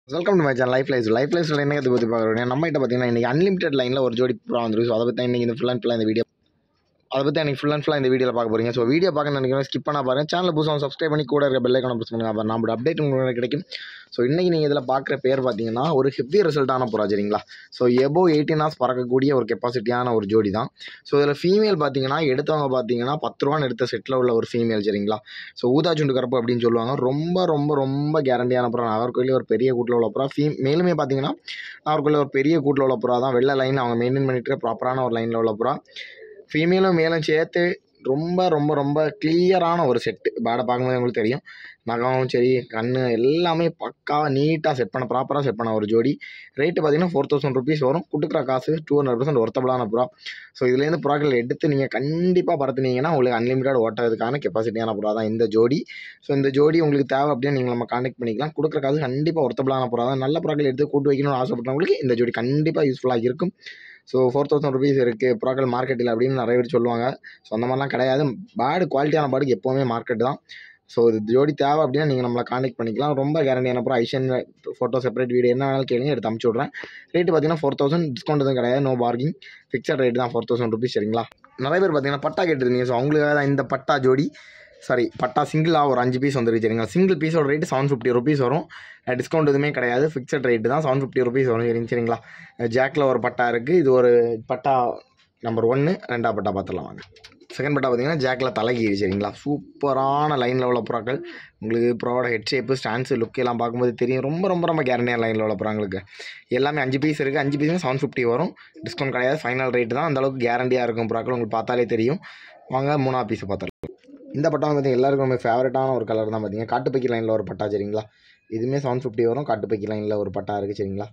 welcome to my channel life life life லைஃப்ல என்ன கற்று பற்றி பார்க்குறோம் நம்ம கிட்ட பார்த்தீங்கன்னா இன்றைக்கி அன்லிமிட்டட் லைனில் ஒரு ஜோடி ப்ரா வந்துருக்கு ஸோ அதை பற்றி இன்றைக்கி இந்த ஃபுல் அண்ட் ஃபுல்லாக இந்த வீடியோ அதை பற்றி அன்றைக்கி ஃபுல் அண்ட் ஃபுல்லாக இந்த வீடியோவில் பார்க்க போகிறீங்க ஸோ வீடியோ பார்க்க நினைக்கிறேன் ஸ்கிப் பண்ணா பாருங்க சேனல் புதுசாக சப்ஸ்கிரைப் பண்ணி கூட இருக்க பெல் ஐக்கான ப்ரெஸ் பண்ணுங்க அப்போ நம்மளோட அப்டேட் உங்களுக்கு கிடைக்கும் ஸோ இன்றைக்கி நீங்கள் இதில் பார்க்குற பேர் பார்த்தீங்கன்னா ஒரு ஹெவி ரிசல்ட்டான புறா சரிங்களா ஸோ எபோ எயிட்டீன் ஹார்ஸ் பறக்கக்கூடிய ஒரு கெப்பாசிட்டியான ஒரு ஜோடி தான் ஸோ இதில் ஃபீமேல் பார்த்தீங்கன்னா எடுத்தவங்க பார்த்தீங்கன்னா பத்து ரூபான்னு எடுத்த செட்டில் உள்ள ஒரு ஃபீமேல் சரிங்களா ஸோ ஊதா சுண்டு கருப்பு அப்படின்னு சொல்லுவாங்க ரொம்ப ரொம்ப ரொம்ப கேரண்டியான புறா நாகர்கோயிலே ஒரு பெரிய கூட்டில் உள்ள புறா ஃபீ மேலுமே பார்த்தீங்கன்னா நாகர்கோயிலில் ஒரு பெரிய கூட்டில் உள்ள புறா தான் வெள்ளை லைன் அவங்க மெயின்டைன் பண்ணிட்டு ப்ராப்பரான ஒரு லைனில் உள்ள புறா ஃபீமேலும் மேலும் சேர்த்து ரொம்ப ரொம்ப ரொம்ப கிளியரான ஒரு செட்டு பேடை பார்க்கும்போது உங்களுக்கு தெரியும் நகம் சரி கண் எல்லாமே பக்காவாக நீட்டாக செட் பண்ண ப்ராப்பராக செட் பண்ண ஒரு ஜோடி ரேட்டு பார்த்தீங்கன்னா ஃபோர் தௌசண்ட் ருபீஸ் வரும் கொடுக்குற காசு டூ ஹண்ட்ரட் பர்சன்ட் ஒர்த்தபிளான புறா ஸோ இதுலேருந்து புறாக்கள் எடுத்து நீங்கள் கண்டிப்பாக பறத்துனீங்கன்னா உங்களுக்கு அன்லிமிட்டட் ஓட்டுறதுக்கான கெப்பாசிட்டியான புறா தான் இந்த ஜோடி ஸோ இந்த ஜோடி உங்களுக்கு தேவை அப்படின்னு நீங்கள் நம்ம கான்டெக்ட் பண்ணிக்கலாம் கொடுக்குற காசு கண்டிப்பாக ஒர்த்தபிளான புறா தான் நல்ல புறாக்கள் எடுத்து கூட்டு வைக்கணும்னு ஆசைப்பட்டவங்களுக்கு இந்த ஜோடி கண்டிப்பாக யூஸ்ஃபுல்லாக இருக்கும் ஸோ ஃபோர் தௌசண்ட் ருபீஸ் இருக்குது புறாக்கள் மார்க்கெட்டில் அப்படின்னு நிறைய பேர் சொல்லுவாங்க ஸோ அந்த மாதிரிலாம் கிடையாது பேர்டு குவாலிட்டியான பேர்டுக்கு எப்போவுமே மார்க்கெட் தான் ஸோ இது ஜோடி தேவை அப்படின்னா நீங்கள் நம்மளை கான்டெக்ட் பண்ணிக்கலாம் ரொம்ப கேரண்டியான அப்புறம் ஐஷன் ஃபோட்டோ செப்பரேட் வீடியோ என்ன வேணாலும் கேளுங்க எடுத்து அமுச்சு விட்றேன் ரேட்டு பார்த்தீங்கன்னா ஃபோர் தௌசண்ட் டிஸ்கவுண்ட் எதுவும் கிடையாது நோ பார்கிங் ஃபிக்ஸட் ரேட் தான் ஃபோர் தௌசண்ட் ருபீஸ் சரிங்களா நிறைய பேர் பார்த்தீங்கன்னா பட்டா கேட்டுருந்தீங்க ஸோ அவங்களுக்காக தான் இந்த பட்டா ஜோடி சாரி பட்டா சிங்கிளாக ஒரு அஞ்சு பீஸ் வந்துருக்கு சரிங்களா சிங்கிள் பீஸோட ரேட்டு செவன் ஃபிஃப்டி ருபீஸ் வரும் டிஸ்கவுண்ட் எதுவுமே கிடையாது ஃபிக்ஸட் ரேட்டு தான் செவன் ஃபிஃப்டி ருபீஸ் வரும் சரிங்க சரிங்களா ஜாக்கில் ஒரு பட்டா இருக்குது இது ஒரு பட்டா நம்பர் ஒன்று ரெண்டாவது பட்டா பார்த்துடலாம் வாங்க செகண்ட் பட்டா பார்த்தீங்கன்னா ஜாக்கில் தலைகீழ் சரிங்களா சூப்பரான லைனில் உள்ள புறாக்கள் உங்களுக்கு ப்ரோட ஹெட் ஷேப்பு ஸ்டான்ஸு லுக் எல்லாம் பார்க்கும்போது தெரியும் ரொம்ப ரொம்ப ரொம்ப கேரண்டியான லைனில் உள்ள புறாங்களுக்கு எல்லாமே அஞ்சு பீஸ் இருக்குது அஞ்சு பீஸும் செவன் ஃபிஃப்டி வரும் டிஸ்கவுண்ட் கிடையாது ஃபைனல் ரேட்டு தான் அந்தளவுக்கு கேரண்டியாக இருக்கும் புறாக்கள் உங்களுக்கு பார்த்தாலே தெரியும் வாங்க மூணாவது பீஸ் பார்த்துடலாம் இந்த பட்டா வந்து பார்த்தீங்கன்னா எல்லாருக்கும் ரொம்ப ஃபேவரட்டான ஒரு கலர் தான் பார்த்தீங்க காட்டுப்பைக்கி லைனில் ஒரு பட்டா சரிங்களா இதுவுமே செவன் ஃபிஃப்டி வரும் காட்டுப்பைக்கி லைனில் ஒரு பட்டா இருக்குது சரிங்களா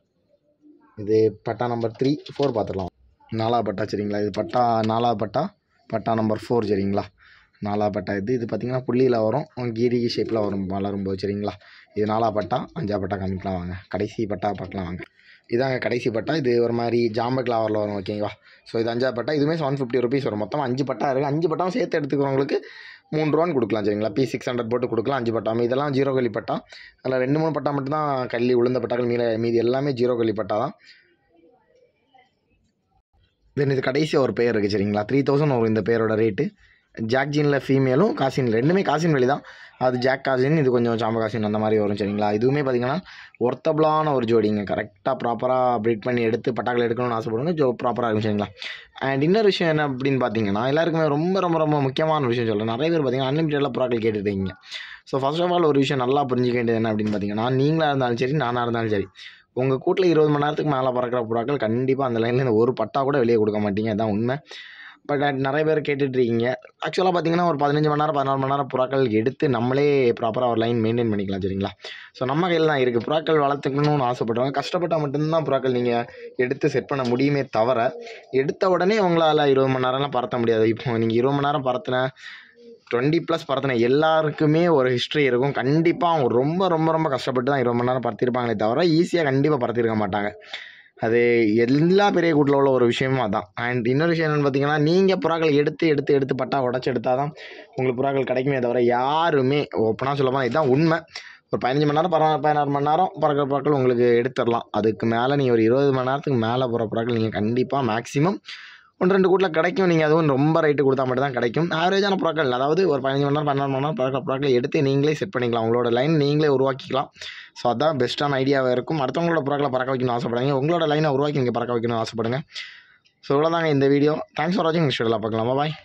இது பட்டா நம்பர் த்ரீ ஃபோர் பார்த்துடலாம் நாலாவது பட்டா சரிங்களா இது பட்டா நாலாவது பட்டா பட்டா நம்பர் ஃபோர் சரிங்களா நாலாவது பட்டா இது இது பார்த்தீங்கன்னா புள்ளியில் வரும் கீரி ஷேப்பில் வரும் வளரும்போது சரிங்களா இது நாலாவது பட்டா அஞ்சாவது பட்டா காமிக்கலாம் வாங்க கடைசி பட்டா பார்க்கலாம் வாங்க இதாங்க கடைசி பட்டா இது ஒரு மாதிரி ஜாம்பக் லாவரில் வரும் ஓகேங்களா ஸோ இது அஞ்சாவது பட்டா இதுவுமே செவன் ஃபிஃப்டி ருபீஸ் வரும் மொத்தம் அஞ்சு பட்டா இருக்குது அஞ்சு பட்டாவும் சேர்த்து எடுத்துக்கிறவங்களுக்கு மூணு ரூபான்னு கொடுக்கலாம் சரிங்களா பி சிக்ஸ் ஹண்ட்ரட் போட்டு கொடுக்கலாம் அஞ்சு பட்டா இதெல்லாம் ஜீரோ கல்லி பட்டா அதில் ரெண்டு மூணு பட்டா மட்டும் தான் கல்லி உளுந்த பட்டாக்கள் மீத மீதி எல்லாமே ஜீரோ கல்லி பட்டா தான் தென் இது கடைசியாக ஒரு பேர் இருக்குது சரிங்களா த்ரீ தௌசண்ட் வரும் இந்த பேரோட ரேட்டு ஜாக் ஜீனில் ஃபீமேலும் காசின் ரெண்டுமே காசின் வெளி தான் அது ஜாக் காசின் இது கொஞ்சம் சாம்ப காசின் அந்த மாதிரி வரும் சரிங்களா இதுவுமே பார்த்தீங்கன்னா ஒர்த்தபிளான ஒரு ஜோடிங்க கரெக்டாக ப்ராப்பராக ப்ரீட் பண்ணி எடுத்து பட்டாக்கள் எடுக்கணும்னு ஆசைப்படுங்க ஜோ ப்ராப்பராக இருக்கும் சரிங்களா அண்ட் இன்னொரு விஷயம் என்ன அப்படின்னு பார்த்தீங்கன்னா எல்லாருக்குமே ரொம்ப ரொம்ப ரொம்ப முக்கியமான விஷயம் சொல்கிறேன் நிறைய பேர் பார்த்தீங்கன்னா அன்லிமிட்டடில் ப்ராக்கள் கேட்டுருக்கீங்க ஸோ ஃபர்ஸ்ட் ஆஃப் ஆல் ஒரு விஷயம் நல்லா புரிஞ்சிக்க வேண்டியது என்ன அப்படின்னு பார்த்தீங்கன்னா நீங்களாக இருந்தாலும் சரி நானாக இருந்தாலும் சரி உங்கள் கூட்டில் இருபது மணி நேரத்துக்கு மேலே பறக்கிற புறாக்கள் கண்டிப்பாக அந்த லைனில் இந்த ஒரு பட்டா கூட வெளியே கொடுக்க மாட்டீங்க அதான் உண்மை பட் நிறைய பேர் கேட்டுட்ருக்கீங்க ஆக்சுவலாக பார்த்தீங்கன்னா ஒரு பதினஞ்சு மணி நேரம் பதினாறு மணி நேரம் புறாக்கள் எடுத்து நம்மளே ப்ராப்பராக ஒரு லைன் மெயின்டைன் பண்ணிக்கலாம் சரிங்களா ஸோ நம்ம கையில் தான் இருக்குது புறாக்கள் வளர்த்துக்கணும்னு ஆசைப்படுறவங்க கஷ்டப்பட்டால் மட்டும்தான் புறாக்கள் நீங்கள் எடுத்து செட் பண்ண முடியுமே தவிர எடுத்த உடனே உங்களால் இருபது மணி நேரம்லாம் பறத்த முடியாது இப்போ நீங்கள் இருபது மணி நேரம் பறத்தின டுவெண்ட்டி ப்ளஸ் பறத்தின எல்லாருக்குமே ஒரு ஹிஸ்ட்ரி இருக்கும் கண்டிப்பாக அவங்க ரொம்ப ரொம்ப ரொம்ப கஷ்டப்பட்டு தான் இருபது மணி நேரம் பறத்திருப்பாங்களே தவிர ஈஸியாக கண்டிப்பாக பறத்திருக்க மாட்டாங்க அது எல்லா பெரிய கூட்டில் உள்ள ஒரு விஷயமும் அதான் அண்ட் இன்னொரு விஷயம் என்னென்னு பார்த்தீங்கன்னா நீங்கள் புறாக்கள் எடுத்து எடுத்து எடுத்து பட்டா உடச்சி எடுத்தால் தான் உங்களுக்கு புறாக்கள் கிடைக்குமே தவிர யாருமே ஓப்பனாக சொல்லப்போனால் இதுதான் உண்மை ஒரு பதினஞ்சு மணி நேரம் பதினாறு பதினாறு மணி நேரம் பறக்கிற புறாக்கள் உங்களுக்கு எடுத்துடலாம் அதுக்கு மேலே நீங்கள் ஒரு இருபது மணி நேரத்துக்கு மேலே போகிற புறாக்கள் நீங்கள் கண்டிப்பாக மேக்ஸிமம் ஒன்று ரெண்டு கூட்டில் கிடைக்கும் நீங்கள் அதுவும் ரொம்ப ரேட்டு கொடுத்தா மட்டும் தான் கிடைக்கும் ஆவரேஜான புறாக்கள் அதாவது ஒரு பதினஞ்சு மணி நேரம் பன்னெண்டு மணி நேரம் பறக்கிற புறாக்களை எடுத்து நீங்களே செட் பண்ணிக்கலாம் உங்களோட லைன் நீங்களே உருவாக்கிக்கலாம் ஸோ அதான் பெஸ்ட்டான ஐடியாவாக இருக்கும் அடுத்தவங்களோட புறாக்களை பறக்க வைக்கணும்னு ஆசைப்படுங்க உங்களோட லைனை உருவாக்கி நீங்கள் பறக்க வைக்கணும்னு ஆசைப்படுங்க ஸோ இவ்வளோதாங்க இந்த வீடியோ தேங்க்ஸ் ஃபார் வாட்சிங் நெக்ஸ்ட் வீடியோவில் பார்க்கலாம் பாய்